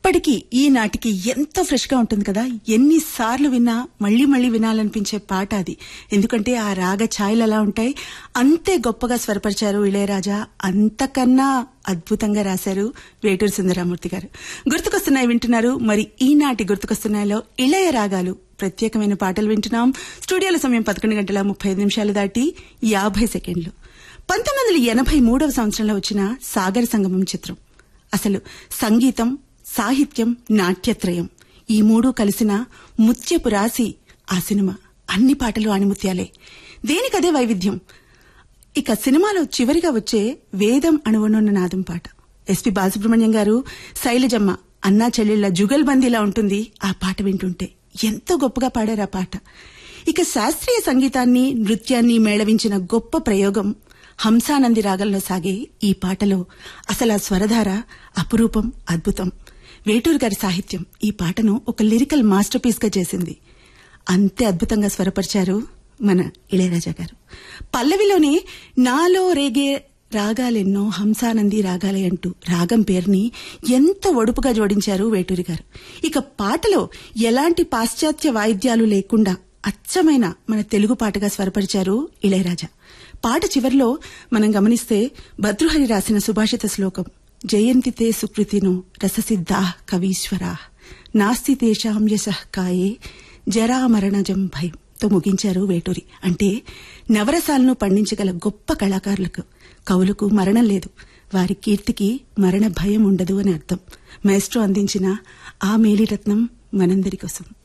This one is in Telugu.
అప్పటికి ఈనాటికి ఎంతో ఫ్రెష్ గా ఉంటుంది కదా ఎన్నిసార్లు విన్నా మళ్ళీ మళ్ళీ వినాలనిపించే పాట అది ఎందుకంటే ఆ రాగ ఛాయలు ఎలా ఉంటాయి అంతే గొప్పగా స్వరపరిచారు ఇళయరాజా అంతకన్నా అద్భుతంగా రాశారు వేటూరు సుందరామూర్తి గారు గుర్తుకొస్తున్నాయి వింటున్నారు మరి ఈనాటి గుర్తుకొస్తున్నాయిలో ఇళయ రాగాలు ప్రత్యేకమైన పాటలు వింటున్నాం స్టూడియోల సమయం పదకొండు గంటల ముప్పై ఐదు నిమిషాలు దాటి యాభై సెకండ్లు పంతొమ్మిది వందల ఎనభై మూడవ సంవత్సరంలో వచ్చిన సాగర సంగమం చిత్రం అసలు సంగీతం సాహిత్యం నాట్యత్రయం ఈ మూడు కలిసిన ముత్యపు రాసి ఆ సినిమా అన్ని పాటలు ఆణిముత్యాలే దేనికదే వైవిధ్యం ఇక సినిమాలో చివరిగా వచ్చే వేదం అణువనున్న నాదం పాట ఎస్పి బాలసుబ్రహ్మణ్యం గారు శైలజమ్మ అన్నా చెల్లెళ్ల జుగల్బందీలా ఉంటుంది ఆ పాట వింటుంటే ఎంతో గొప్పగా పాడారు ఆ పాట ఇక శాస్త్రీయ సంగీతాన్ని నృత్యాన్ని మేళవించిన గొప్ప ప్రయోగం హంసానంది రాగంలో సాగే ఈ పాటలో అసలు ఆ స్వరధార అపురూపం అద్భుతం వేటూరు గారి సాహిత్యం ఈ పాటను ఒక లిరికల్ మాస్టర్ పీస్ గా చేసింది అంతే అద్భుతంగా స్వరపరిచారు మన ఇళయరాజా గారు పల్లవిలోనే నాలో రేగే రాగాలెన్నో హంసానంది రాగాలే అంటూ రాగం పేరుని ఎంత ఒడుపుగా జోడించారు వేటూరి గారు ఇక పాటలో ఎలాంటి పాశ్చాత్య వాయిద్యాలు లేకుండా అచ్చమైన మన తెలుగు పాటగా స్వరపరిచారు ఇళయరాజా పాట చివర్లో మనం గమనిస్తే భద్రుహరి రాసిన సుభాషిత శ్లోకం జయంతి తే సుకృతినో రససిద్ధా కవీశ్వరా నాస్తి తేషాం యశః కాయే జరామరణజం భయం తో ముగించారు వేటూరి అంటే నవరసాలను పండించగల గొప్ప కళాకారులకు కవులకు మరణం లేదు వారి కీర్తికి మరణ భయం ఉండదు అని అర్థం మేస్ట్రో అందించిన ఆ మేలిరత్నం మనందరి కోసం